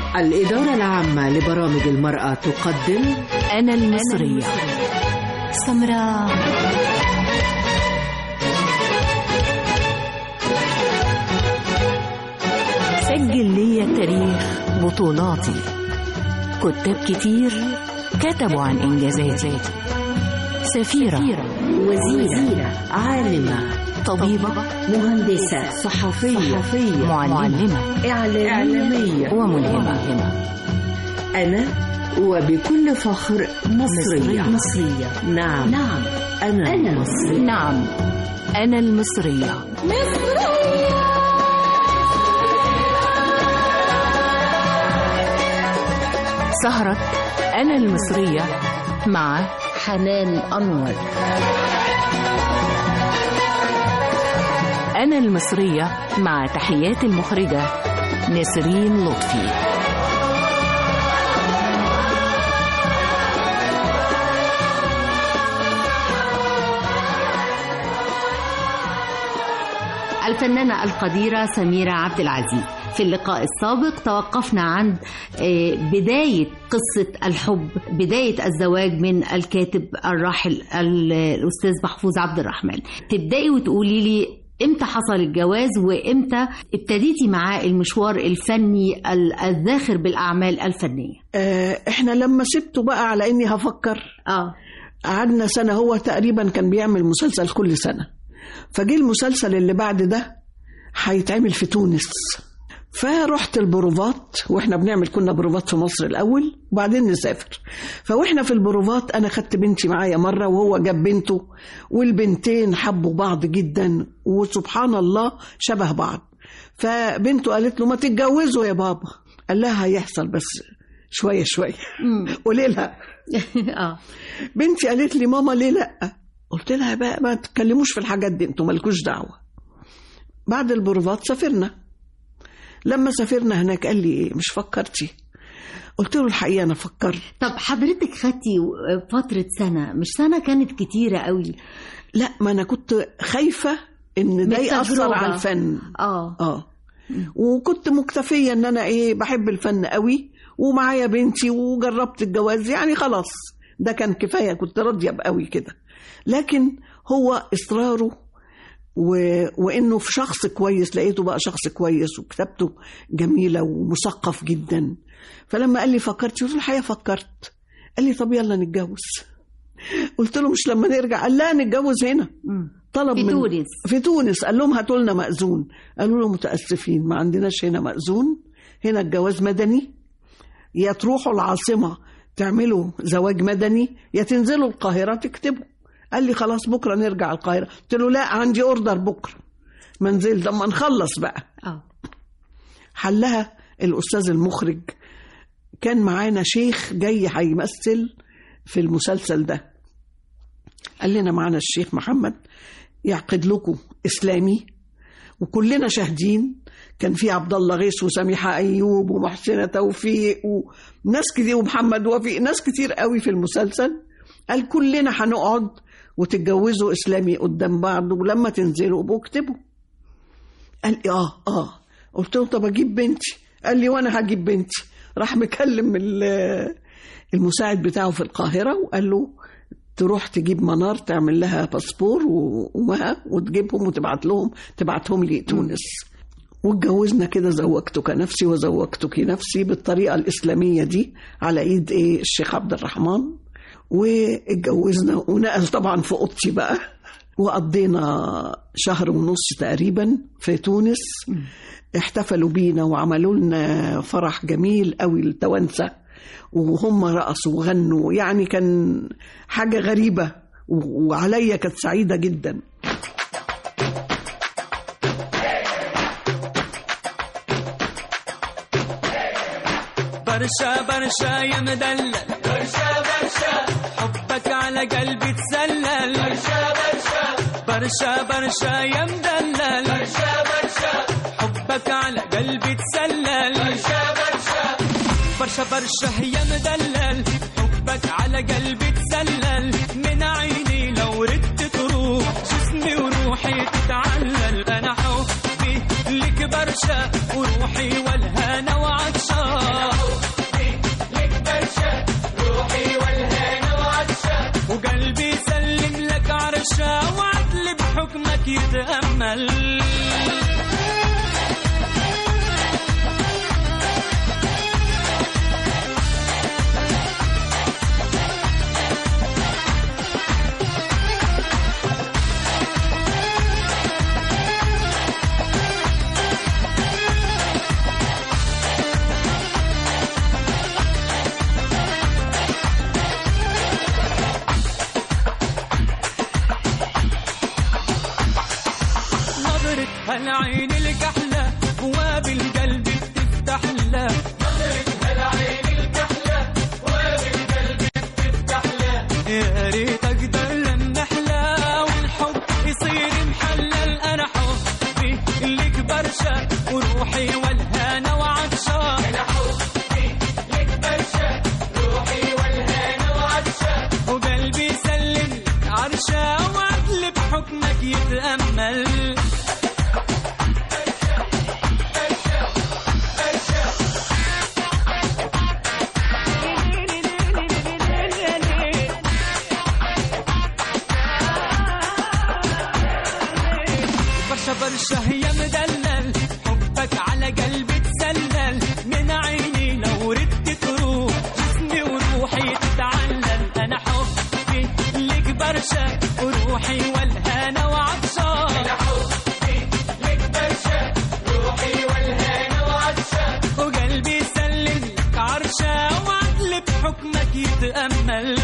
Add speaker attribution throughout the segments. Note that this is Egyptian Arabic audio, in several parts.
Speaker 1: الإدارة العامة لبرامج المرأة تقدم
Speaker 2: أنا المصرية سمراء سجل لي تاريخ بطولاتي كتاب كتير كتبوا عن إنجازاتي سفيرة
Speaker 1: وزيرة عالمة
Speaker 2: طبيبة
Speaker 1: مهندسة صحفية
Speaker 2: معلمة
Speaker 1: إعلامية
Speaker 2: وملهمة
Speaker 1: أنا وبكل فخر مصرية
Speaker 2: مصرية
Speaker 1: نعم نعم أنا, أنا مصرية
Speaker 2: نعم أنا المصرية سهرة أنا المصرية مع
Speaker 3: حنان أنور
Speaker 2: أنا المصرية مع تحيات المخرجة نسرين لطفي
Speaker 3: الفنانة القديرة سميرة عبد العزيز في اللقاء السابق توقفنا عند آه، بداية قصة الحب بداية الزواج من الكاتب الراحل ال- الأستاذ محفوظ عبد الرحمن تبدأي وتقولي لي امتى حصل الجواز وامتى ابتديتي معاه المشوار الفني ال- الذاخر بالأعمال الفنية
Speaker 4: آه، احنا لما سبته بقى على اني هفكر
Speaker 3: اه
Speaker 4: قعدنا سنة هو تقريبا كان بيعمل مسلسل كل سنة فجه المسلسل اللي بعد ده هيتعمل في تونس فرحت البروفات واحنا بنعمل كنا بروفات في مصر الاول وبعدين نسافر فواحنا في البروفات انا خدت بنتي معايا مره وهو جاب بنته والبنتين حبوا بعض جدا وسبحان الله شبه بعض فبنته قالت له ما تتجوزوا يا بابا قال لها هيحصل بس شويه شويه قولي لها
Speaker 3: اه
Speaker 4: بنتي قالت لي ماما ليه لا قلت لها بقى ما تتكلموش في الحاجات دي انتوا مالكوش دعوه بعد البروفات سافرنا لما سافرنا هناك قال لي ايه مش فكرتي قلت له الحقيقه انا فكرت
Speaker 3: طب حضرتك خدتي فترة سنة مش سنة كانت كتيرة قوي
Speaker 4: لا ما انا كنت خايفه ان ده ياثر
Speaker 3: التجربة.
Speaker 4: على الفن
Speaker 3: اه
Speaker 4: اه وكنت مكتفيه ان انا ايه بحب الفن قوي ومعايا بنتي وجربت الجواز يعني خلاص ده كان كفايه كنت راضيه بقوي كده لكن هو اصراره و... وانه في شخص كويس لقيته بقى شخص كويس وكتابته جميله ومثقف جدا فلما قال لي فكرت قلت له الحقيقه فكرت قال لي طب يلا نتجوز قلت له مش لما نرجع قال لا نتجوز هنا
Speaker 3: مم.
Speaker 4: طلب
Speaker 3: في
Speaker 4: من
Speaker 3: تونس.
Speaker 4: في تونس قال لهم هاتوا لنا مأذون قالوا له متأسفين ما عندناش هنا مأذون هنا الجواز مدني يا تروحوا العاصمة تعملوا زواج مدني يا تنزلوا القاهرة تكتبوا قال لي خلاص بكرة نرجع القاهرة قلت له لا عندي اوردر بكرة منزل لما نخلص بقى
Speaker 3: اه
Speaker 4: حلها الأستاذ المخرج كان معانا شيخ جاي هيمثل في المسلسل ده قال لنا معانا الشيخ محمد يعقد لكم إسلامي وكلنا شاهدين كان في عبد الله غيث وسميحة أيوب ومحسنة توفيق وناس كتير ومحمد وفيق ناس كتير قوي في المسلسل قال كلنا هنقعد وتتجوزوا إسلامي قدام بعض ولما تنزلوا ابقوا اكتبوا قال لي اه اه قلت له طب اجيب بنتي قال لي وانا هجيب بنتي راح مكلم ال- المساعد بتاعه في القاهره وقال له تروح تجيب منار تعمل لها باسبور و- ومها وتجيبهم وتبعت لهم تبعتهم لي تونس واتجوزنا كده زوجتك نفسي وزوجتك نفسي بالطريقه الاسلاميه دي على ايد ايه الشيخ عبد الرحمن واتجوزنا ونقل طبعا في اوضتي بقى وقضينا شهر ونص تقريبا في تونس احتفلوا بينا وعملوا لنا فرح جميل قوي التوانسه وهم رقصوا وغنوا يعني كان حاجه غريبه و- وعليا كانت سعيده جدا
Speaker 5: برشا برشا يا مدلل برشا برشا حبك على قلبي تسلل برشا برشا برشا برشا يا مدلل برشا برشا حبك على قلبي تسلل برشا برشا برشا برشا يا مدلل حبك على قلبي تسلل من عيني لو ردت تروح جسمي وروحي تتعلل انا حبي لك برشا وروحي والهنا وعطشان تتأمل نظرتها العين الكحلة بواب القلب بتفتح له نظرتها العين الكحلة بواب القلب بتفتح له يا ريت اقدر لمحلى والحب يصير محلل انا حبي لك برشا وروحي والهنا وعطشان انا حبي لك برشا روحي والهنا وعطشان وقلبي يسلم لك عرشة وعقل بحكمك يتأمل برشا برشا يا مدلل حبك على قلبي تسلل من عيني لو ردت تروح جسمي وروحي تتعلل انا حبي لك برشا وروحي والهنا وعطشان انا حبي لك برشا روحي والهنا وعطشان وقلبي يسلم لك عرشة وعقل بحكمك يتأمل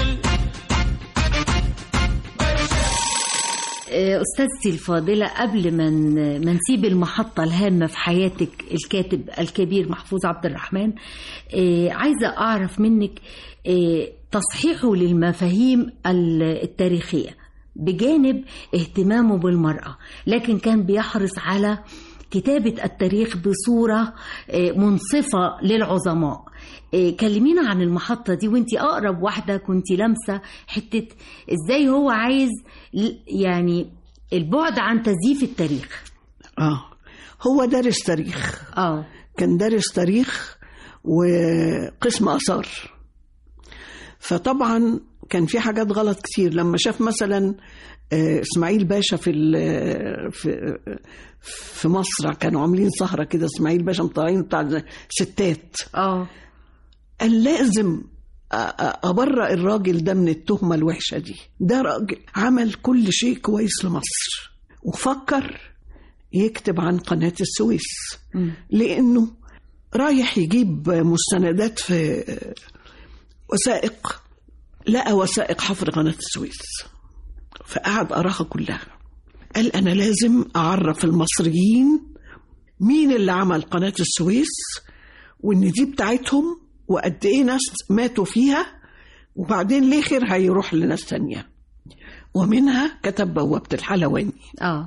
Speaker 3: آه، أستاذتي الفاضلة قبل ما ن- ما نسيب المحطة الهامة في حياتك الكاتب الكبير محفوظ عبد الرحمن آه، عايزة أعرف منك آه، تصحيحه للمفاهيم ال- التاريخية بجانب اهتمامه بالمرأة لكن كان بيحرص على كتابة التاريخ بصورة آه، منصفة للعظماء آه، كلمينا عن المحطة دي وانتي أقرب واحدة كنتي لامسة حتة ازاي هو عايز ل- يعني البعد عن تزييف التاريخ
Speaker 4: اه هو دارس تاريخ
Speaker 3: اه
Speaker 4: كان دارس تاريخ وقسم آثار فطبعا كان في حاجات غلط كتير لما شاف مثلا آه، اسماعيل باشا في ال- في في مصر كانوا عاملين سهرة كده اسماعيل باشا مطلعين بتاع ستات
Speaker 3: اه
Speaker 4: قال لازم أ- أ- أبرأ الراجل ده من التهمة الوحشة دي ده راجل عمل كل شيء كويس لمصر وفكر يكتب عن قناة السويس
Speaker 3: مم.
Speaker 4: لأنه رايح يجيب مستندات في وثائق لقى وثائق حفر قناة السويس فقعد قراها كلها قال أنا لازم أعرف المصريين مين اللي عمل قناة السويس وإن دي بتاعتهم وقد إيه ناس ماتوا فيها وبعدين ليه خير هيروح لناس تانية ومنها كتب بوابة الحلواني
Speaker 3: اه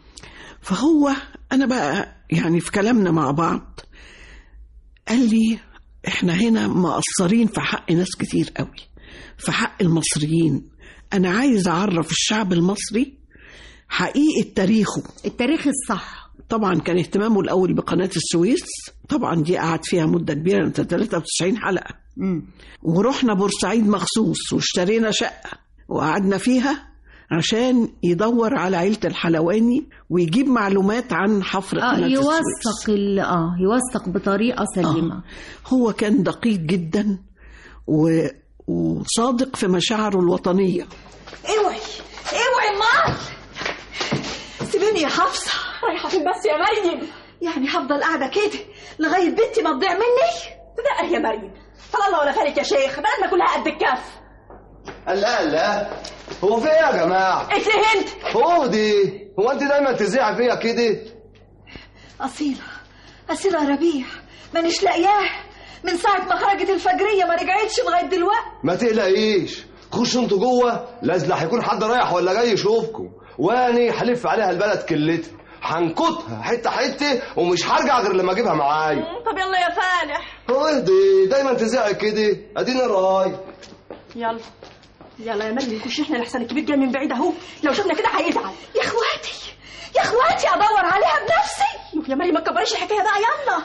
Speaker 4: فهو انا بقى يعني في كلامنا مع بعض قال لي احنا هنا مقصرين في حق ناس كتير قوي في حق المصريين انا عايز اعرف الشعب المصري حقيقة تاريخه
Speaker 3: التاريخ الصح
Speaker 4: طبعا كان اهتمامه الاول بقناة السويس طبعا دي قعد فيها مدة كبيرة انت 93 حلقة
Speaker 3: مم.
Speaker 4: ورحنا بورسعيد مخصوص واشترينا شقة وقعدنا فيها عشان يدور على عيلة الحلواني ويجيب معلومات عن حفر
Speaker 3: اه
Speaker 4: قناة السويس
Speaker 3: يوثق ال- اه يوثق بطريقة سليمة
Speaker 4: آه. هو كان دقيق جدا و... وصادق في مشاعره الوطنية
Speaker 6: اوعي اوعي مال سيبيني يا حفصة
Speaker 7: رايحة فين بس يا مريم
Speaker 6: يعني هفضل قاعدة كده لغاية بنتي ما تضيع مني
Speaker 7: لا يا مريم فلا الله ولا فالك يا شيخ بلدنا كلها قد الكف
Speaker 8: لا لا هو في ايه يا جماعه
Speaker 7: قلت لي انت
Speaker 8: هو دي هو انت دايما تزيع فيا كده
Speaker 6: أصيلة أصيلة يا ربيع مانيش لاقياه من ساعة ما خرجت الفجرية ما رجعتش لغاية دلوقتي
Speaker 8: ما تقلقيش خشوا انتوا جوه لازم هيكون حد رايح ولا جاي يشوفكم واني هلف عليها البلد كلتها هنكتها حته حته ومش هرجع غير لما اجيبها معايا
Speaker 7: طب يلا يا فالح
Speaker 8: هو اهدي دايما تزيع كده ادينا راي
Speaker 7: يلا يلا يا مريم نخش احنا لحسن الكبير جاي من بعيد اهو لو شفنا كده هيزعل
Speaker 6: يا اخواتي يا اخواتي ادور عليها بنفسي
Speaker 7: يا مريم ما تكبريش الحكايه بقى يلا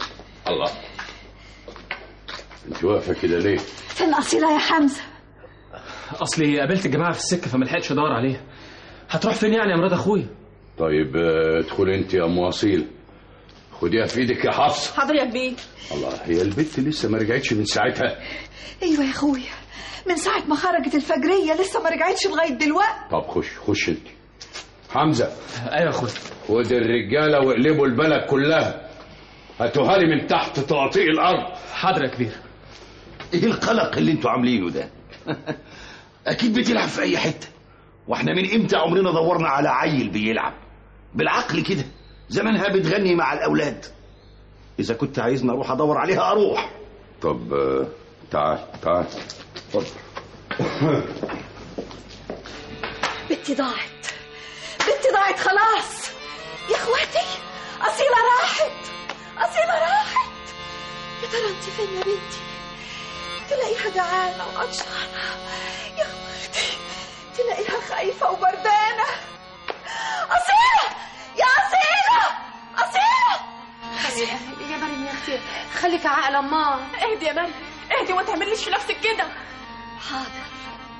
Speaker 9: الله انت واقفه كده ليه
Speaker 6: فين أصيلة يا حمزة
Speaker 9: اصلي قابلت الجماعه في السكه فما لحقتش ادور عليها هتروح فين يعني يا مراد اخويا
Speaker 10: طيب آه، ادخل انت يا ام اصيل خديها في ايدك يا حفصه
Speaker 7: حاضر يا كبير
Speaker 10: الله هي البت لسه ما رجعتش من ساعتها
Speaker 6: ايوه يا اخويا من ساعة ما خرجت الفجرية لسه ما رجعتش لغاية دلوقتي
Speaker 10: طب خش خش انت حمزه
Speaker 9: ايوه يا اخويا
Speaker 10: خد الرجاله واقلبوا البلد كلها هاتوها لي من تحت تقاطيع الارض
Speaker 9: حاضر يا كبير
Speaker 11: ايه القلق اللي انتوا عاملينه ده اكيد بتلعب في اي حته واحنا من امتى عمرنا دورنا على عيل بيلعب بالعقل كده زمانها بتغني مع الاولاد اذا كنت عايزني اروح ادور عليها اروح
Speaker 10: طب آه، تعال تعال اتفضل
Speaker 6: بنتي ضاعت بنتي ضاعت خلاص يا اخواتي أصيلة راحت أصيلة راحت يا ترى انت فين يا بنتي تلاقيها جعانة وعطشانة يا اخواتي تلاقيها خايفة وبردانة أصيلة يا أصيلة أصيلة
Speaker 7: يا مريم يا اختي خليك عاقل اما اهدي يا مريم اهدي وما تعمليش في نفسك كده
Speaker 6: حاضر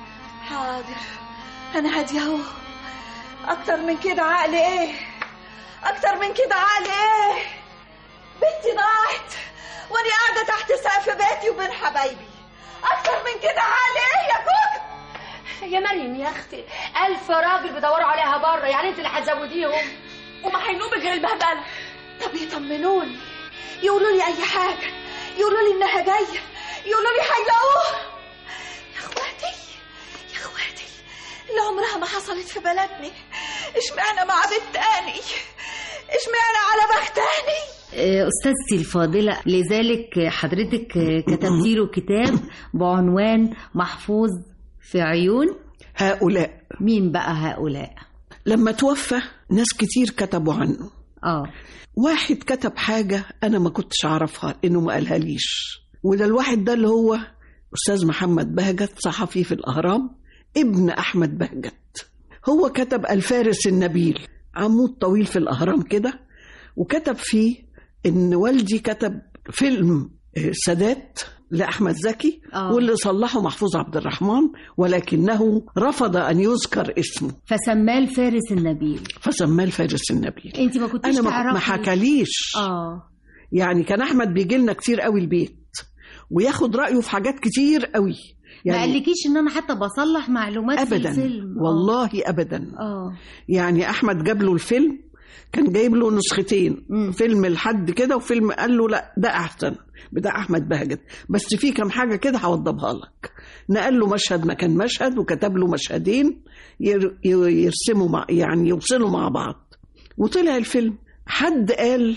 Speaker 6: حاضر أنا هادية أهو أكتر من كده عقل إيه أكتر من كده عقل إيه بنتي ضاعت وأنا قاعدة تحت سقف بيتي وبين حبايبي أكتر من كده عقل إيه يا كوكا
Speaker 7: يا مريم يا اختي ألف راجل بيدوروا عليها بره يعني انت اللي هتزوديهم وما هينوبك غير البهدله
Speaker 6: طب يطمنوني يقولوا لي أي حاجة يقولوا لي إنها جاية يقولوا لي هيلاقوها يا إخواتي يا إخواتي اللي عمرها ما حصلت في بلدنا اشمعنى مع بنت تاني اشمعنى على بخت تاني
Speaker 3: آه، أستاذتي الفاضلة لذلك حضرتك آه، كتبتي له كتاب بعنوان محفوظ في عيون
Speaker 4: هؤلاء
Speaker 3: مين بقى هؤلاء
Speaker 4: لما توفى ناس كتير كتبوا عنه
Speaker 3: اه
Speaker 4: واحد كتب حاجة أنا ما كنتش أعرفها إنه ما قالها ليش وده الواحد ده اللي هو أستاذ محمد بهجت صحفي في الأهرام ابن أحمد بهجت هو كتب الفارس النبيل عمود طويل في الأهرام كده وكتب فيه إن والدي كتب فيلم آه، سادات لأحمد زكي
Speaker 3: آه.
Speaker 4: واللي صلحه محفوظ عبد الرحمن ولكنه رفض أن يذكر اسمه
Speaker 3: فسماه الفارس النبيل
Speaker 4: فسماه الفارس النبيل
Speaker 3: انت ما كنتيش
Speaker 4: أنا ما-
Speaker 3: تعرفي
Speaker 4: ما حكاليش
Speaker 3: اه
Speaker 4: يعني كان احمد بيجي لنا كتير قوي البيت وياخد رايه في حاجات كتير قوي
Speaker 3: ما
Speaker 4: يعني
Speaker 3: قالكيش ان انا حتى بصلح معلومات في
Speaker 4: ابدا
Speaker 3: الفيلم آه.
Speaker 4: والله ابدا
Speaker 3: اه
Speaker 4: يعني احمد جاب له الفيلم كان جايب له نسختين فيلم لحد كده وفيلم قال له لا ده احسن بتاع احمد بهجت بس في كام حاجه كده هوضبها لك نقل له مشهد مكان مشهد وكتب له مشهدين ير- ي- يرسموا مع يعني يوصلوا مع بعض وطلع الفيلم حد قال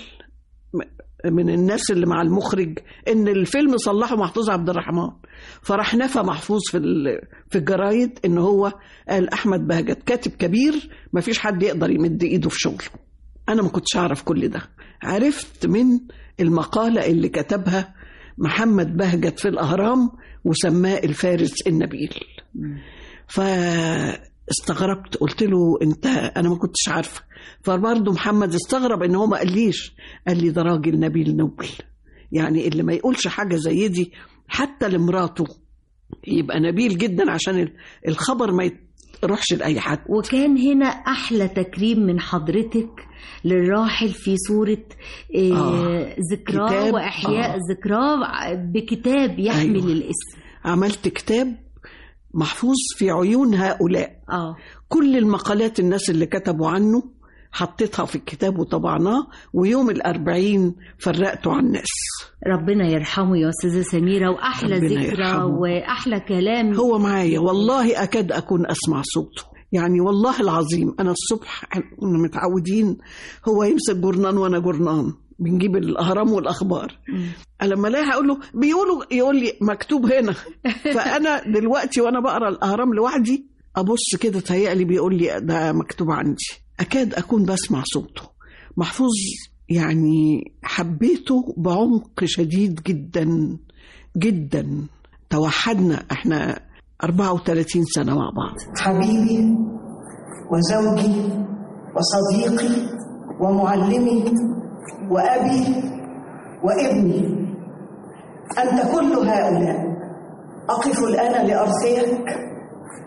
Speaker 4: من الناس اللي مع المخرج ان الفيلم صلحه محفوظ عبد الرحمن فراح نفى محفوظ في ال- في الجرايد ان هو قال احمد بهجت كاتب كبير ما فيش حد يقدر يمد ايده في شغله انا ما كنتش اعرف كل ده عرفت من المقاله اللي كتبها محمد بهجت في الاهرام وسماه الفارس النبيل فاستغربت قلت له انت انا ما كنتش عارفه فبرضه محمد استغرب ان هو ما قاليش قال لي ده راجل نبيل نوبل يعني اللي ما يقولش حاجه زي دي حتى لمراته يبقى نبيل جدا عشان ال- الخبر ما يروحش لاي حد
Speaker 3: وكان هنا احلى تكريم من حضرتك للراحل في صورة آه
Speaker 4: آه،
Speaker 3: ذكراه
Speaker 4: كتاب،
Speaker 3: وإحياء
Speaker 4: آه.
Speaker 3: ذكراه بكتاب يحمل
Speaker 4: أيوة.
Speaker 3: الاسم
Speaker 4: عملت كتاب محفوظ في عيون هؤلاء
Speaker 3: اه
Speaker 4: كل المقالات الناس اللي كتبوا عنه حطيتها في الكتاب وطبعناه ويوم الأربعين فرقته عن الناس
Speaker 3: ربنا يرحمه يا أستاذة سميرة وأحلى
Speaker 4: ربنا
Speaker 3: ذكرى
Speaker 4: يرحمه.
Speaker 3: وأحلى كلام
Speaker 4: هو معايا والله أكاد أكون أسمع صوته يعني والله العظيم أنا الصبح كنا متعودين هو يمسك جورنان وأنا جورنان بنجيب الأهرام والأخبار لما الاقيها اقول له بيقولوا يقول لي مكتوب هنا فانا دلوقتي وانا بقرا الاهرام لوحدي ابص كده تهيألي بيقول لي ده مكتوب عندي اكاد اكون بسمع صوته محفوظ يعني حبيته بعمق شديد جدا جدا توحدنا احنا 34 سنه مع بعض
Speaker 12: حبيبي وزوجي وصديقي ومعلمي وأبي وابني أنت كل هؤلاء أقف الآن لأرثيك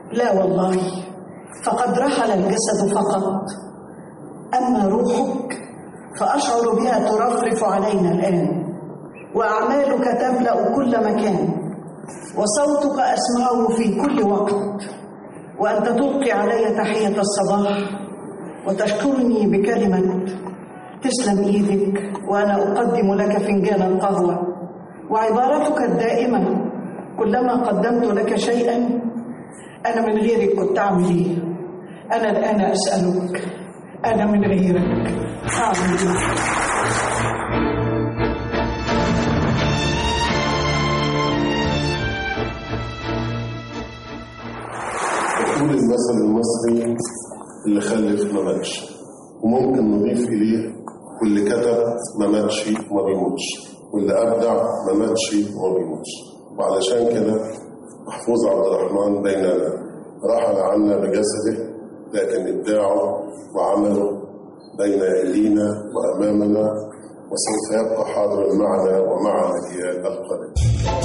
Speaker 12: لا والله فقد رحل الجسد فقط أما روحك فأشعر بها ترفرف علينا الآن وأعمالك تملأ كل مكان وصوتك أسمعه في كل وقت وأنت تلقي علي تحية الصباح وتشكرني بكلمة تسلم إيدك وأنا أقدم لك فنجان قهوة وعبارتك الدائمة كلما قدمت لك شيئا أنا من غيرك كنت أعمل إيه؟ أنا الآن أسألك أنا من غيرك أعمل إيه؟
Speaker 13: يقول المثل المصري اللي خلف ما ماتش وممكن نضيف إليه واللي كتب ما ماتش وما بيموتش واللي أبدع ما ماتش وما بيموتش وعلشان كده محفوظ عبد الرحمن بيننا رحل عنا بجسده لكن إبداعه وعمله بين أيدينا وأمامنا وسوف يبقى حاضرا معنا ومع أجيال القادمة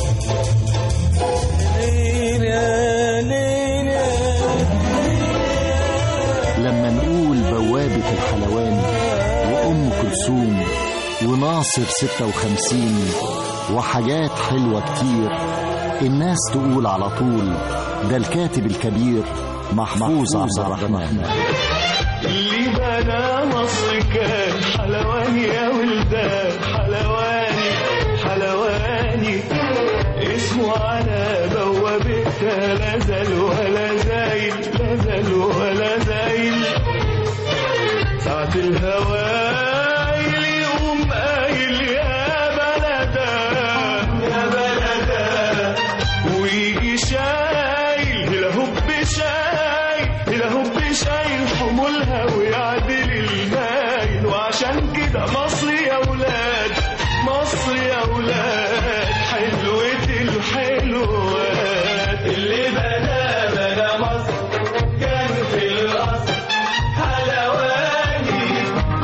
Speaker 14: لما نقول بوابة الحلواني وأم كلثوم وناصر 56 وحاجات حلوة كتير الناس تقول على طول ده الكاتب الكبير محفوظ عبد الرحمن
Speaker 5: اللي بنى مصر كان حلواني يا ولدان حلواني حلواني اسمه على بوابتها لا زال ولا زايل لا زال ولا زايل ساعة الهوايل يقوم قايل يا بلدا يا بلدا ويجي شايل هلا هوب شايل هلا هوب شايل حمولها ويعدل المايل وعشان كده مصر يا ولاد مصر يا ولاد حلوة الحلوات اللي بنا بنا مصر كان في الأصل حلواني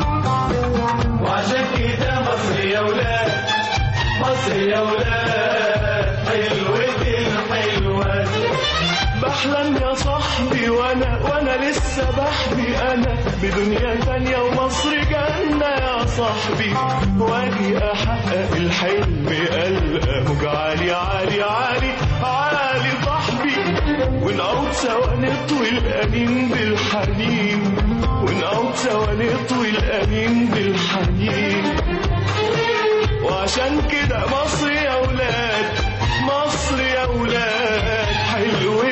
Speaker 5: وعشان كده مصر يا ولاد مصر يا ولاد حلوة الحلوات بحلم يا صاحبي وانا وانا لسه بحبي انا بدنيا تانية ومصر جنة يا صاحبي واجي احقق الحلم القى موج عالي عالي عالي عالي صاحبي ونعود سوا نطوي الانين بالحنين ونعود سوا نطوي الانين بالحنين وعشان كده مصر يا ولاد مصر يا ولاد حلوة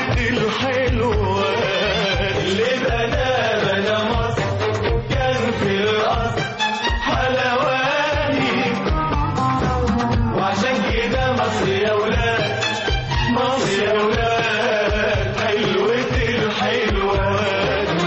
Speaker 5: الحلوات اللي بنا بنا مصر كان في الأصل حلواني وعشان كده مصر يا ولاد مصر يا ولاد حلوة الحلوات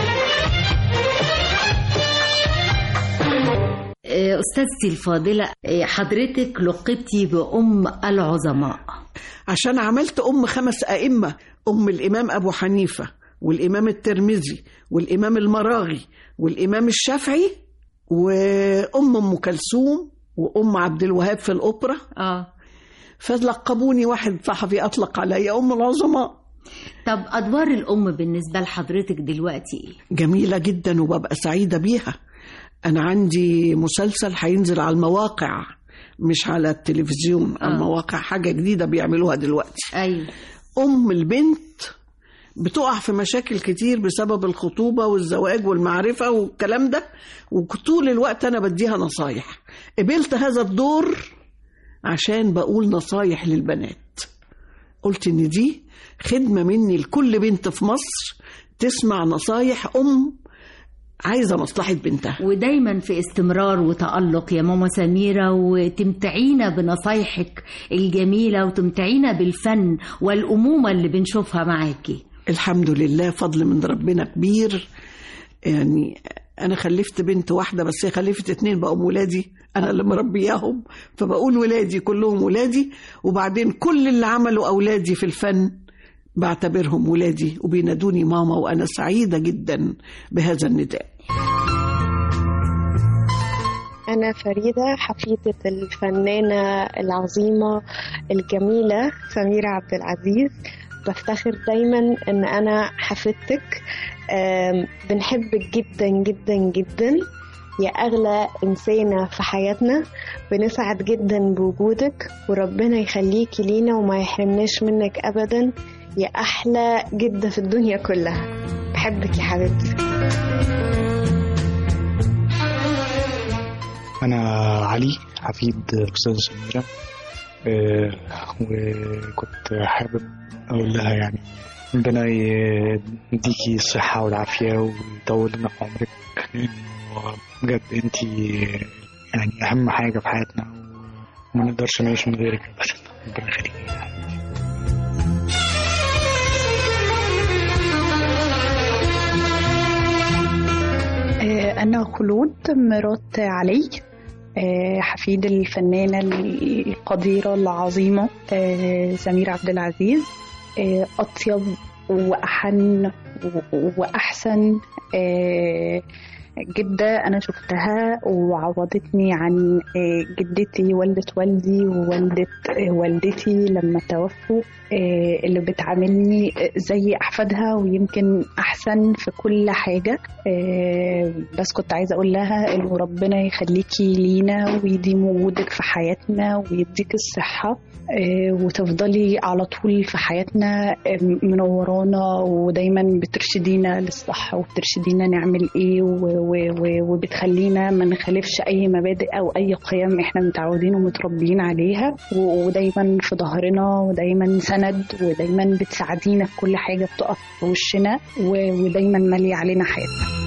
Speaker 3: آه، أستاذتي الفاضلة آه، حضرتك لقبتي بأم العظماء
Speaker 4: عشان عملت أم خمس أئمة أم الإمام أبو حنيفة والإمام الترمذي والإمام المراغي والإمام الشافعي وأم أم كلثوم وأم عبد الوهاب في الأوبرا
Speaker 3: آه
Speaker 4: فلقبوني واحد صحفي أطلق علي أم العظماء
Speaker 3: طب أدوار الأم بالنسبة لحضرتك دلوقتي إيه؟
Speaker 4: جميلة جدا وببقى سعيدة بيها أنا عندي مسلسل هينزل على المواقع مش على التلفزيون على المواقع حاجة جديدة بيعملوها دلوقتي
Speaker 3: أيوة
Speaker 4: أم البنت بتقع في مشاكل كتير بسبب الخطوبة والزواج والمعرفة والكلام ده وطول الوقت أنا بديها نصايح قبلت هذا الدور عشان بقول نصايح للبنات قلت إن دي خدمة مني لكل بنت في مصر تسمع نصايح أم عايزة مصلحة بنتها
Speaker 3: ودايما في استمرار وتألق يا ماما سميرة وتمتعينا بنصايحك الجميلة وتمتعينا بالفن والأمومة اللي بنشوفها معاكي
Speaker 4: الحمد لله فضل من ربنا كبير يعني انا خلفت بنت واحده بس هي خلفت اتنين بقوا ولادي انا اللي مربياهم فبقول ولادي كلهم ولادي وبعدين كل اللي عملوا اولادي في الفن بعتبرهم ولادي وبينادوني ماما وانا سعيده جدا بهذا النداء
Speaker 15: أنا فريدة حفيدة الفنانة العظيمة الجميلة سميرة عبد العزيز بفتخر دايما ان انا حفيدتك آم، بنحبك جدا جدا جدا يا اغلى انسانه في حياتنا بنسعد جدا بوجودك وربنا يخليكي لينا وما يحرمناش منك ابدا يا احلى جده في الدنيا كلها بحبك يا حبيبتي
Speaker 16: أنا علي حفيد الأستاذة سميرة آه، وكنت حابب أقول لها يعني ربنا يديكي الصحة والعافية ويطول لنا في عمرك لأنه بجد أنت يعني أهم حاجة في حياتنا وما نقدرش نعيش من غيرك أبدا ربنا يخليكي
Speaker 17: آه، أنا خلود مرات علي آه، حفيد الفنانة القديرة العظيمة آه، سميرة عبد العزيز آه، أطيب وأحن و- وأحسن آه، جدة أنا شفتها وعوضتني عن آه، جدتي والدة والدي ووالدة آه، والدتي لما توفوا آه، اللي بتعاملني آه، زي أحفادها ويمكن أحسن في كل حاجة آه، بس كنت عايزة أقول لها إنه ربنا يخليكي لينا ويديم وجودك في حياتنا ويديك الصحة آه، وتفضلي على طول في حياتنا آه، منورانا ودايما بترشدينا للصح وبترشدينا نعمل ايه و- و- و- وبتخلينا ما نخالفش اي مبادئ او اي قيم احنا متعودين ومتربيين عليها و- ودايما في ظهرنا ودايما سند ودايما بتساعدينا في كل حاجه بتقف في وشنا و- ودايما ماليه علينا حياتنا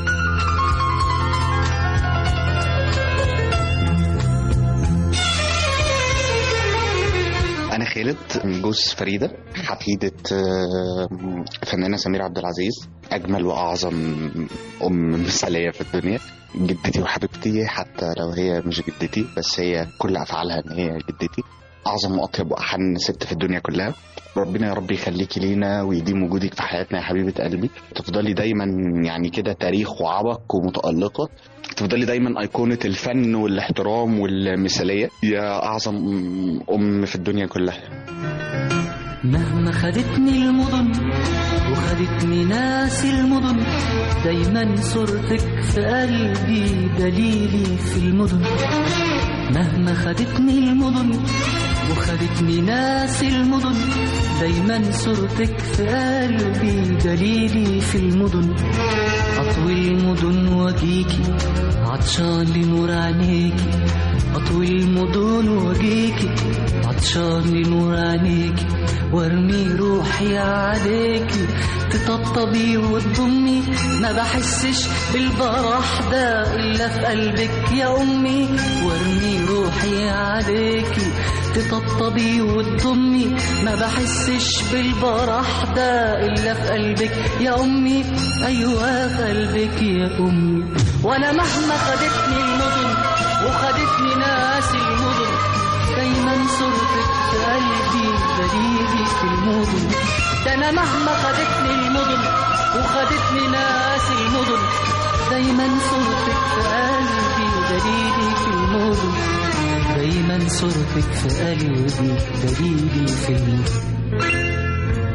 Speaker 18: أنا خالد جوز فريدة حفيدة آه، فنانة سميرة عبد العزيز أجمل وأعظم أم مثالية في الدنيا جدتي وحبيبتي حتى لو هي مش جدتي بس هي كل أفعالها إن هي جدتي أعظم وأطيب وأحن ست في الدنيا كلها ربنا يا رب يخليكي لينا ويديم وجودك في حياتنا يا حبيبة قلبي تفضلي دايما يعني كده تاريخ وعبق ومتألقة تفضلي دايما أيقونة الفن والاحترام والمثالية يا أعظم أم في الدنيا كلها
Speaker 5: مهما خدتني المدن وخدتني ناس المدن دايما صورتك في قلبي دليلي في المدن مهما خدتني المدن وخدتني ناس المدن دايما صورتك في قلبي دليلي في المدن أطوي المدن واجيكي عطشان لنور عينيكي أطوي المدن واجيكي عطشان لنور عينيكي وارمي روحي عليكي تطبطبي وتضمي ما بحسش بالبرح ده إلا في قلبك يا أمي وارمي روحي عليكي تطبطبي وتضمي ما بحسش بالبرح ده إلا في قلبك يا أمي أيوة في قلبك يا أمي وأنا مهما خدتني المدن وخدتني ناس المدن دايما صورتك في قلبي دليلي في المدن ده أنا مهما خدتني المدن وخدتني ناس المدن دايما صورتك في قلبي دليلي في المدن دايما صورتك في قلبي دليلي في المدن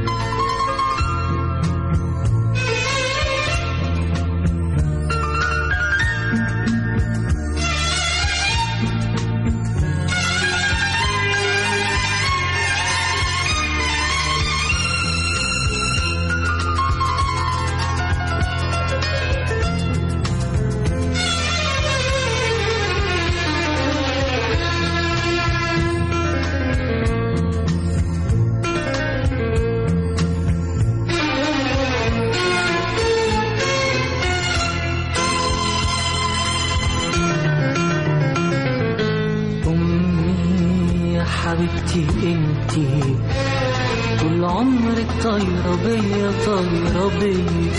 Speaker 5: أمي يا حبيبتي انتي طول عمرك طايرة بيا طايرة بيا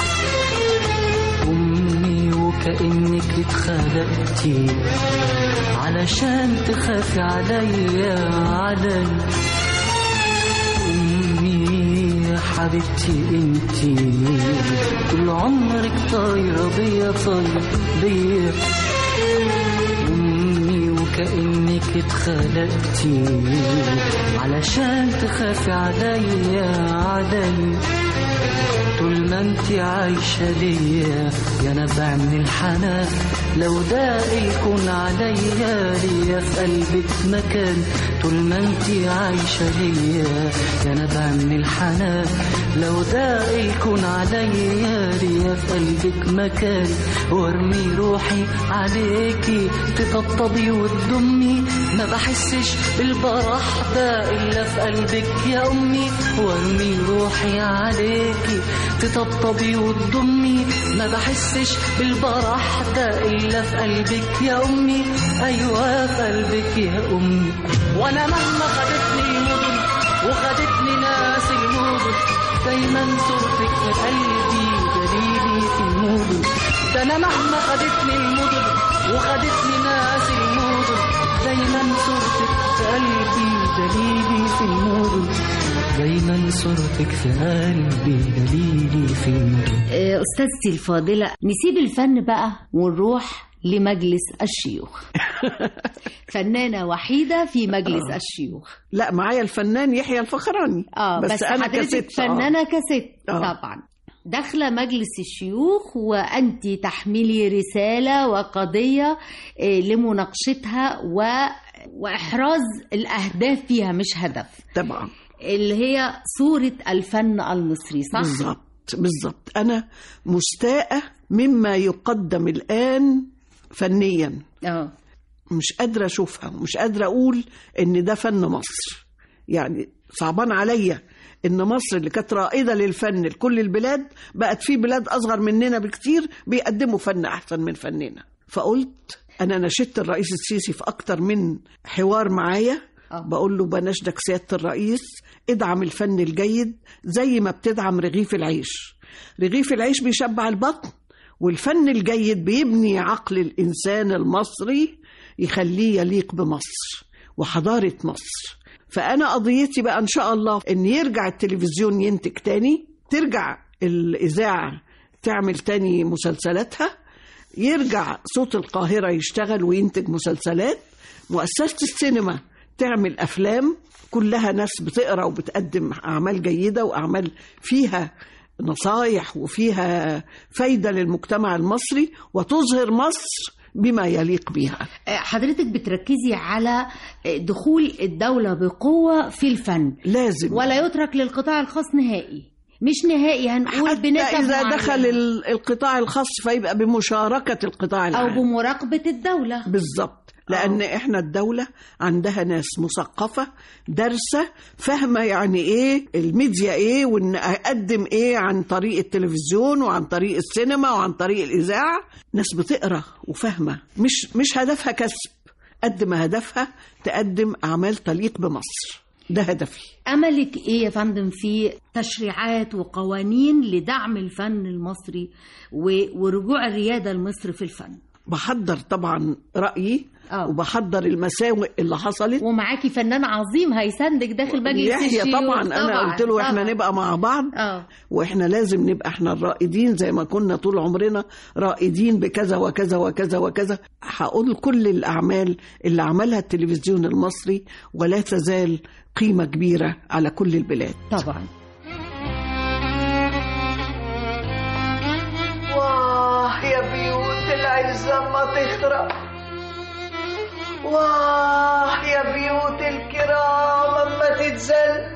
Speaker 5: أمي وكأنك اتخلقتي علشان تخافي عليا عليا أمي يا حبيبتي انتي طول عمرك طايرة بيا طايرة بيا أمي وكأنك اتخلقتي علشان تخافي عليا عليا طول ما انت عايشة ليا يا نبع من الحنان لو ده يكون عليا ليا في قلبك مكان طول ما انت عايشة ليا يا نبع من الحنان لو ده يكون عليا ليا في قلبك مكان وارمي روحي عليكي تطبطبي وتضمي ما بحسش بالبرح ده الا في قلبك يا امي وارمي روحي عليكي تطبطبي وتضمي ما بحسش بالبرح ده الا في قلبك يا امي ايوه في قلبك يا امي وانا مهما خدتني المدن وخدتني ناس المدن دايما صورتك في قلبي دليلي في المدن ده انا مهما خدتني المدن وخدتني ناس المدن دايما صورتك في قلبي دليلي في المدن دايما صورتك في قلبي دليلي في المدن
Speaker 3: آه، أستاذتي الفاضلة نسيب الفن بقى ونروح لمجلس الشيوخ فنانة وحيدة في مجلس
Speaker 4: آه.
Speaker 3: الشيوخ
Speaker 4: لا معايا الفنان يحيى الفخراني
Speaker 3: اه بس, بس
Speaker 4: انا
Speaker 3: حضرتك
Speaker 4: كست
Speaker 3: فنانة كست
Speaker 4: آه.
Speaker 3: طبعا داخلة مجلس الشيوخ وأنت تحملي رسالة وقضية آه، لمناقشتها و... وإحراز الأهداف فيها مش هدف
Speaker 4: طبعا
Speaker 3: اللي هي صورة الفن المصري صح؟
Speaker 4: بالظبط بالظبط انا مستاءة مما يقدم الان فنيا
Speaker 3: اه
Speaker 4: مش قادرة أشوفها ومش قادرة أقول إن ده فن مصر يعني صعبان عليا إن مصر اللي كانت رائدة للفن لكل البلاد بقت في بلاد أصغر مننا بكتير بيقدموا فن أحسن من فننا فقلت أنا نشدت الرئيس السيسي في أكتر من حوار معايا بقول له بنشدك سيادة الرئيس ادعم الفن الجيد زي ما بتدعم رغيف العيش رغيف العيش بيشبع البطن والفن الجيد بيبني عقل الإنسان المصري يخليه يليق بمصر وحضارة مصر فأنا قضيتي بقى إن شاء الله إن يرجع التلفزيون ينتج تاني ترجع الإذاعة تعمل تاني مسلسلاتها يرجع صوت القاهرة يشتغل وينتج مسلسلات مؤسسة السينما تعمل أفلام كلها ناس بتقرأ وبتقدم أعمال جيدة وأعمال فيها نصايح وفيها فايدة للمجتمع المصري وتظهر مصر بما يليق بها
Speaker 3: حضرتك بتركزي على دخول الدولة بقوة في الفن
Speaker 4: لازم
Speaker 3: ولا يترك للقطاع الخاص نهائي مش نهائي هنقول
Speaker 4: حتى
Speaker 3: بنسب
Speaker 4: إذا
Speaker 3: معينة.
Speaker 4: دخل ال- القطاع الخاص فيبقى بمشاركة القطاع
Speaker 3: أو
Speaker 4: العام
Speaker 3: بمراقبة الدولة
Speaker 4: بالظبط لأن إحنا الدولة عندها ناس مثقفة دارسة فاهمة يعني إيه الميديا إيه وإن أقدم إيه عن طريق التلفزيون وعن طريق السينما وعن طريق الإذاعة ناس بتقرأ وفاهمة مش مش هدفها كسب قد ما هدفها تقدم أعمال تليق بمصر ده هدفي
Speaker 3: أملك إيه يا فندم في تشريعات وقوانين لدعم الفن المصري و- ورجوع الريادة لمصر في الفن
Speaker 4: بحضر طبعا رأيي
Speaker 3: آه.
Speaker 4: وبحضر المساوئ اللي حصلت
Speaker 3: ومعاكي فنان عظيم هيساندك داخل مجلس
Speaker 4: يحيى
Speaker 3: الشيوخ
Speaker 4: طبعا انا قلت له احنا
Speaker 3: طبعاً.
Speaker 4: نبقى مع بعض
Speaker 3: اه
Speaker 4: واحنا لازم نبقى احنا الرائدين زي ما كنا طول عمرنا رائدين بكذا وكذا وكذا وكذا هقول كل الاعمال اللي عملها التلفزيون المصري ولا تزال قيمه كبيره على كل البلاد
Speaker 3: طبعا
Speaker 6: واه يا بيوت العزة ما تخرق واه يا بيوت الكرام اما تتزل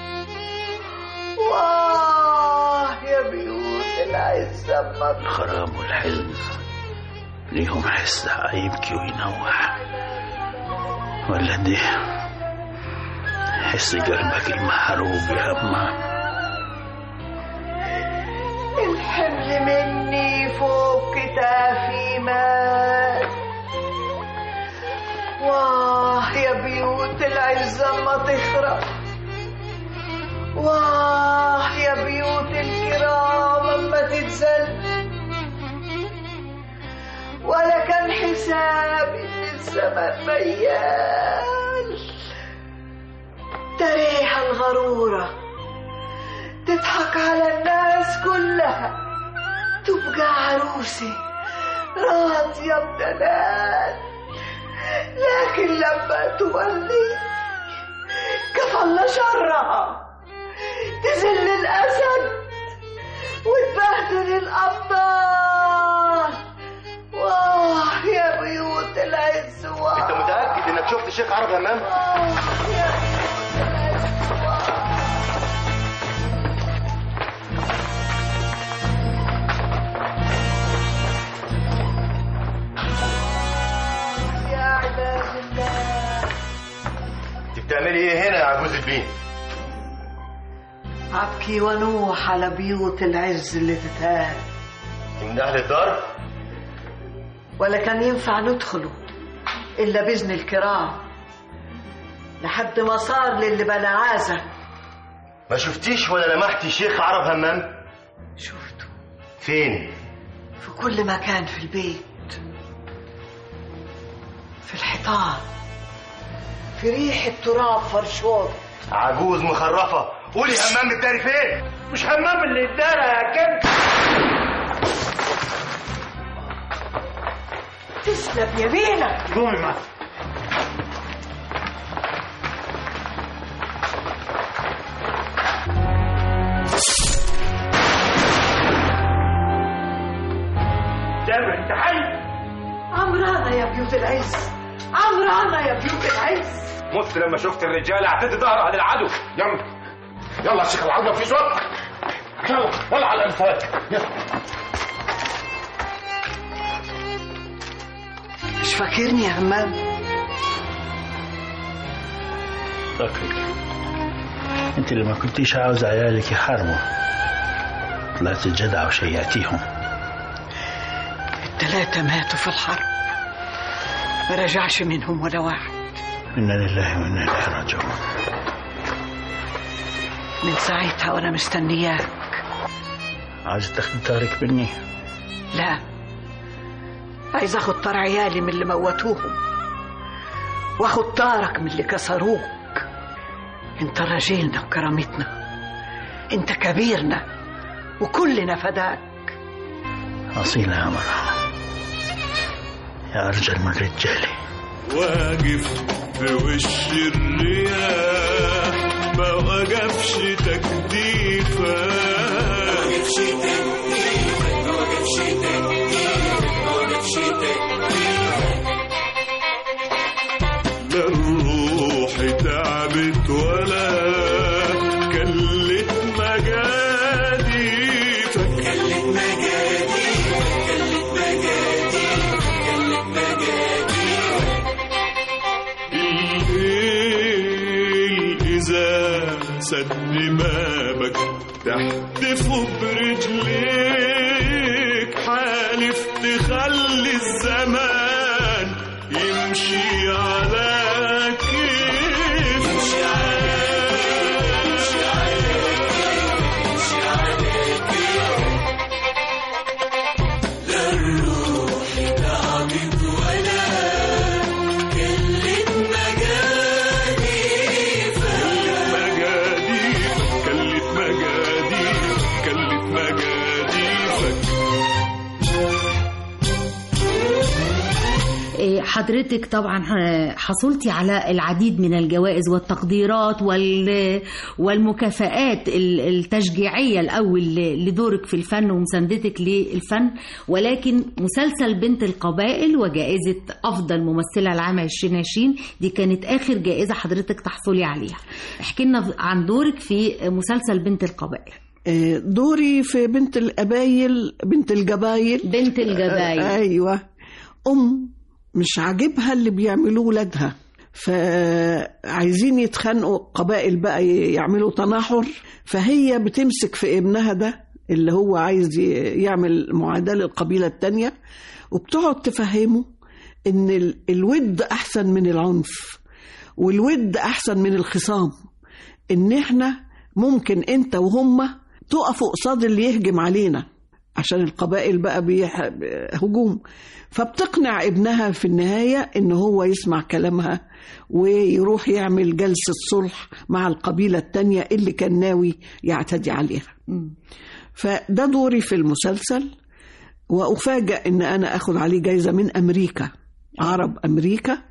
Speaker 6: واه يا بيوت العزة ما
Speaker 11: الغرام والحزن ليهم حس يبكي وينوح ولا دي حس قلبك المحروق يا أما
Speaker 6: الحمل مني فوق كتافي مات واه يا بيوت العزة ما تخرق واه يا بيوت الكرام اما تتزل ولا كان حسابي ان الزمن ميال تريح الغروره تضحك على الناس كلها تبقى عروسي راضية بدلال لكن لما تولي كفلنا شرها تذل الأسد وتبهدل الأبطال واه يا بيوت العز واه
Speaker 8: انت متاكد انك شفت الشيخ عرب همام
Speaker 6: يا عباد الله
Speaker 8: انت بتعملي ايه هنا يا عجوز البين
Speaker 6: أبكي ونوح على بيوت العز اللي تتهان
Speaker 8: من اهل الدار
Speaker 6: ولا كان ينفع ندخله إلا بإذن الكرام لحد ما صار للي بلا عازة
Speaker 8: ما شفتيش ولا لمحتي شيخ عرب همام
Speaker 6: شفته
Speaker 8: فين
Speaker 6: في كل مكان في البيت في الحيطان في ريحة تراب فرشوط
Speaker 8: عجوز مخرفه قولي همام الداري فين مش همام اللي اتدارى يا كنت
Speaker 6: تسلم يمينك
Speaker 8: قومي معاك
Speaker 6: جابر انت حي عمرانا يا بيوت العز عمرانا يا بيوت العز
Speaker 10: مت لما شفت الرجاله اعتدي ظهرها للعدو يلا يلا يا شيخ العظمه في صوت يلا يلا على الانفاق
Speaker 6: مش فاكرني يا همام
Speaker 19: فاكرك انت اللي ما كنتيش عاوز عيالك يحاربوا طلعت الجدع وشيعتيهم
Speaker 6: الثلاثة ماتوا في الحرب ما رجعش منهم ولا واحد
Speaker 19: انا لله وانا اليه راجعون
Speaker 6: من ساعتها وانا مستنياك
Speaker 19: عايز تاخدي طارق مني
Speaker 6: لا عايز اخد طار عيالي من اللي موتوهم واخد طارك من اللي كسروك انت راجلنا وكرامتنا انت كبيرنا وكلنا فداك
Speaker 19: اصيله يا مرة يا ارجل من رجالي
Speaker 20: واقف في وش الرياح ما وقفش تكديفة ما وقفش تكديفة ما وقفش تكديفة ما وقفش تكديفة لا الروح تعبت ولا كلت مجاديفك كلت مجاديفك كلت مجاديفك كلت مجاديفك الليل إذا سد بابك تحتف برجليك حالف تخلي الزمان يمشي على كيف يمشي على يمشي على يمشي على لا الروح تعبت ولا كلت مجاديفك مجاديفك كلت مجاديفك كلت مجاديفك
Speaker 3: إيه، حضرتك طبعا ح- حصلتي على العديد من الجوائز والتقديرات وال- والمكافآت ال- التشجيعية الأول ل- لدورك في الفن ومساندتك للفن ولكن مسلسل بنت القبائل وجائزة أفضل ممثلة العام 2020 دي كانت آخر جائزة حضرتك تحصلي عليها احكي لنا عن دورك في مسلسل بنت القبائل
Speaker 4: آه، دوري في بنت القبايل بنت الجبايل
Speaker 3: بنت الجبايل.
Speaker 4: آه، ايوه ام مش عاجبها اللي بيعملوه ولادها فعايزين يتخانقوا قبائل بقى ي- يعملوا تناحر فهي بتمسك في ابنها ده اللي هو عايز ي- يعمل معاداة للقبيلة التانية وبتقعد تفهمه ان ال- الود احسن من العنف والود احسن من الخصام ان احنا ممكن انت وهم تقفوا قصاد اللي يهجم علينا عشان القبائل بقى بيح... هجوم فبتقنع ابنها في النهاية ان هو يسمع كلامها ويروح يعمل جلسة صلح مع القبيلة التانية اللي كان ناوي يعتدي عليها فده دوري في المسلسل وأفاجأ ان انا اخد عليه جايزة من امريكا عرب امريكا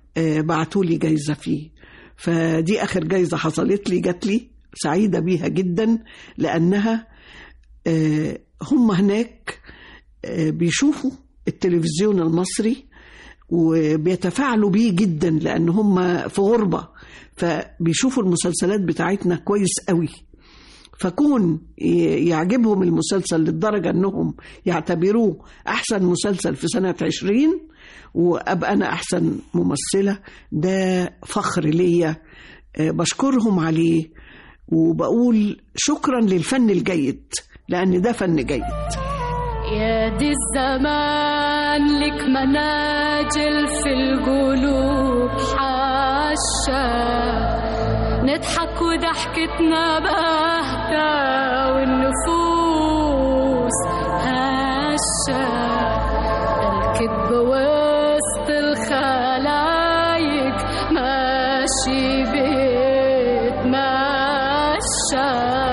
Speaker 4: آه، بعتوا لي جايزة فيه فدي آخر جايزة حصلت لي جات لي سعيدة بيها جدا لأنها آه، هم هناك آه، بيشوفوا التلفزيون المصري وبيتفاعلوا بيه جدا لأن هم في غربة فبيشوفوا المسلسلات بتاعتنا كويس قوي فكون ي- يعجبهم المسلسل للدرجة أنهم يعتبروه أحسن مسلسل في سنة عشرين وأبقى أنا أحسن ممثلة ده فخر ليا آه، بشكرهم عليه وبقول شكرا للفن الجيد لأن ده فن جيد
Speaker 21: يا دي الزمان لك مناجل في القلوب حاشا نضحك وضحكتنا باهتة والنفوس هشة الكذب وسط الخلايق ماشي بيتمشى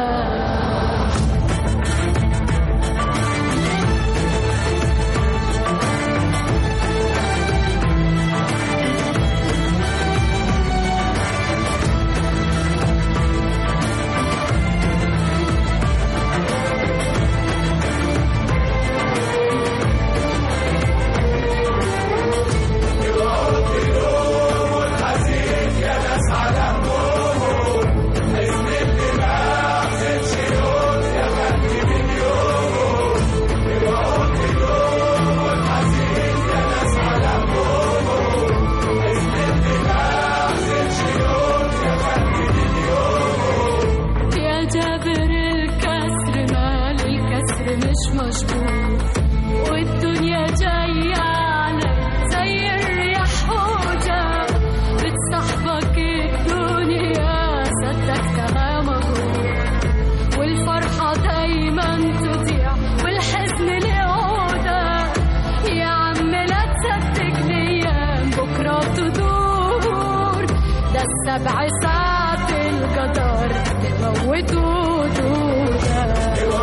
Speaker 21: يا جابر الكسر مال الكسر مش مشبوط والدنيا جاية عليك زي الرياح هوجة بتصاحبك الدنيا صدقتها مبروك والفرحة دايما تضيع والحزن لعودة يا عم لا تصدق الايام بكرة تدور ده السبع ساعات القدر تموتوا دودة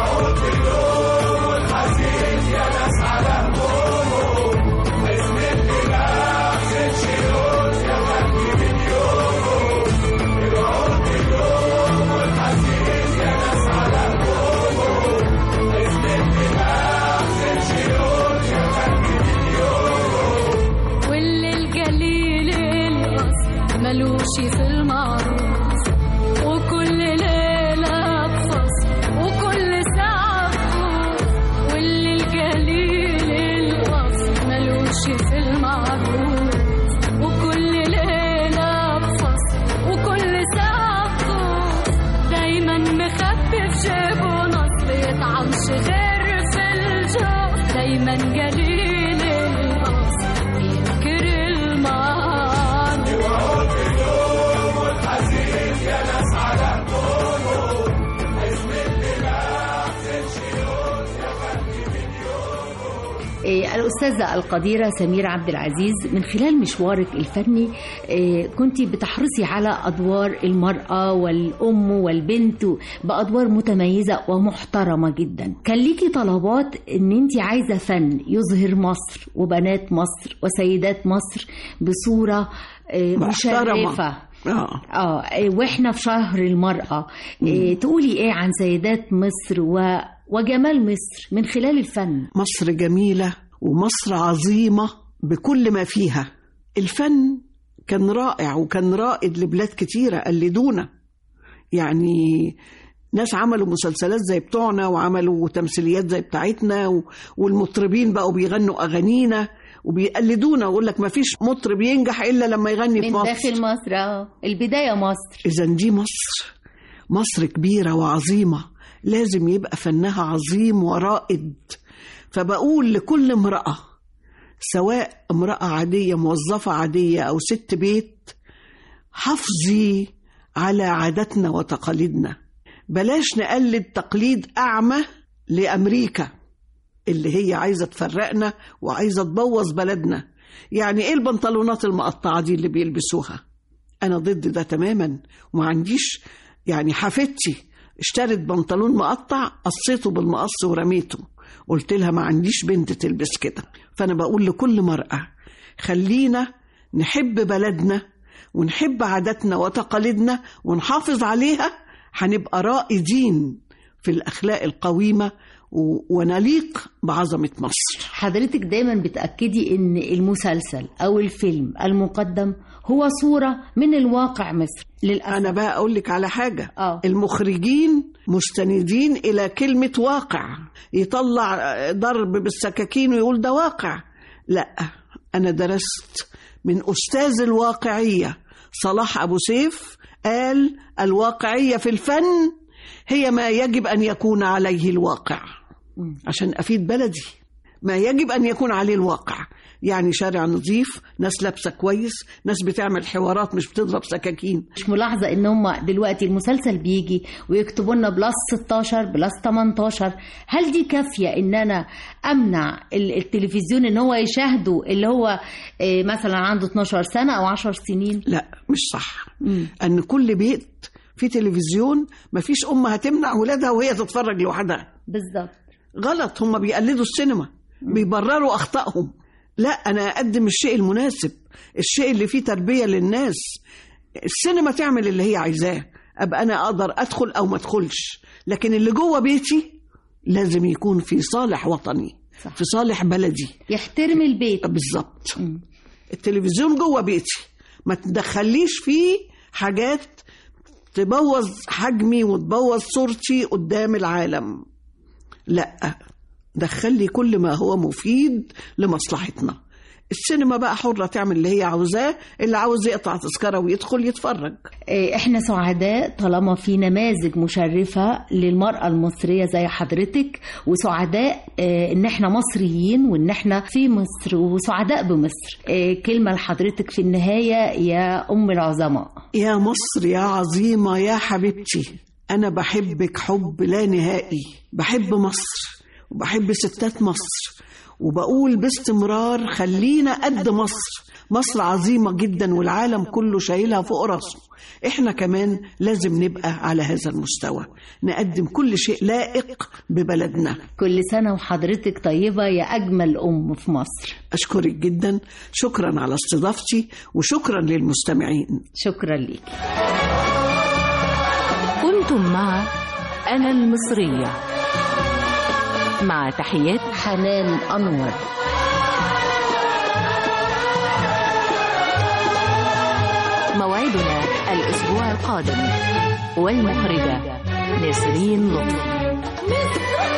Speaker 21: واللي القليل القصد ملوش في المعروف وكل ليلة بفصل وكل ساعة بخوف واللي القليل القصد ملوش في المعروف وكل ليلة بفصل وكل ساعة بخوف دايما مخبي في جيبه نص يطعمش غير في الجو دايما قليل القصد ينكر المعروف
Speaker 3: آه، الأستاذة القديرة سميرة عبد العزيز من خلال مشوارك الفني كنت بتحرصي على أدوار المرأة والأم والبنت بأدوار متميزة ومحترمة جدا كان ليكي طلبات أن أنت عايزة فن يظهر مصر وبنات مصر وسيدات مصر بصورة آه،
Speaker 4: محترمة.
Speaker 3: مشرفة
Speaker 4: آه.
Speaker 3: اه واحنا في شهر المرأة إيه تقولي ايه عن سيدات مصر و... وجمال مصر من خلال الفن
Speaker 4: مصر جميلة ومصر عظيمة بكل ما فيها الفن كان رائع وكان رائد لبلاد كتيرة قلدونا يعني ناس عملوا مسلسلات زي بتوعنا وعملوا تمثيليات زي بتاعتنا و- والمطربين بقوا بيغنوا أغانينا وبيقلدونا ويقول لك ما فيش مطرب ينجح إلا لما يغني في
Speaker 3: من
Speaker 4: مصر
Speaker 3: داخل مصر اه البداية مصر
Speaker 4: إذا دي مصر مصر كبيرة وعظيمة لازم يبقى فنها عظيم ورائد فبقول لكل امرأة سواء امرأة عادية موظفة عادية أو ست بيت حافظي على عاداتنا وتقاليدنا بلاش نقلد تقليد أعمى لأمريكا اللي هي عايزة تفرقنا وعايزة تبوظ بلدنا يعني إيه البنطلونات المقطعة دي اللي بيلبسوها أنا ضد ده تماما وما عنديش يعني حفيدتي اشترت بنطلون مقطع قصيته بالمقص ورميته قلت لها ما عنديش بنت تلبس كده فأنا بقول لكل مرأة خلينا نحب بلدنا ونحب عاداتنا وتقاليدنا ونحافظ عليها هنبقى رائدين في الأخلاق القويمة و- ونليق بعظمة مصر
Speaker 3: حضرتك دايما بتأكدي ان المسلسل او الفيلم المقدم هو صورة من الواقع مصر للأسف
Speaker 4: أنا بقى أقول لك على حاجة
Speaker 3: آه.
Speaker 4: المخرجين مستندين إلى كلمة واقع يطلع ضرب بالسكاكين ويقول ده واقع لا أنا درست من أستاذ الواقعية صلاح أبو سيف قال الواقعية في الفن هي ما يجب أن يكون عليه الواقع عشان أفيد بلدي ما يجب أن يكون عليه الواقع يعني شارع نظيف ناس لابسة كويس ناس بتعمل حوارات مش بتضرب سكاكين
Speaker 3: مش ملاحظة ان هم دلوقتي المسلسل بيجي ويكتبوا لنا بلس 16 بلس 18 هل دي كافية ان انا امنع ال- التلفزيون ان هو يشاهده اللي هو آه، مثلا عنده 12 سنة او 10 سنين
Speaker 4: لا مش صح ان كل بيت في تلفزيون مفيش ام هتمنع ولادها وهي تتفرج لوحدها
Speaker 3: بالظبط
Speaker 4: غلط هم بيقلدوا السينما بيبرروا اخطائهم لا انا اقدم الشيء المناسب الشيء اللي فيه تربيه للناس السينما تعمل اللي هي عايزاه ابقى انا اقدر ادخل او ما ادخلش لكن اللي جوه بيتي لازم يكون في صالح وطني صح. في صالح بلدي
Speaker 3: يحترم البيت
Speaker 4: بالظبط التلفزيون جوه بيتي ما تدخليش فيه حاجات تبوظ حجمي وتبوظ صورتي قدام العالم لا دخلي كل ما هو مفيد لمصلحتنا السينما بقى حرة تعمل اللي هي عاوزاه اللي عاوز يقطع تذكرة ويدخل يتفرج
Speaker 3: آه، احنا سعداء طالما في نماذج مشرفة للمرأة المصرية زي حضرتك وسعداء آه، ان احنا مصريين وان احنا في مصر وسعداء بمصر آه، كلمة لحضرتك في النهاية يا ام العظماء
Speaker 4: يا مصر يا عظيمة يا حبيبتي أنا بحبك حب لا نهائي بحب مصر وبحب ستات مصر وبقول باستمرار خلينا قد مصر مصر عظيمة جدا والعالم كله شايلها فوق راسه احنا كمان لازم نبقى على هذا المستوى نقدم كل شيء لائق ببلدنا
Speaker 3: كل سنة وحضرتك طيبة يا أجمل أم في مصر
Speaker 4: أشكرك جدا شكرا على استضافتي وشكرا للمستمعين
Speaker 3: شكرا لك
Speaker 2: كنتم مع أنا المصرية مع تحيات
Speaker 3: حنان أنور
Speaker 2: موعدنا الأسبوع القادم والمخرجة نسرين لطفي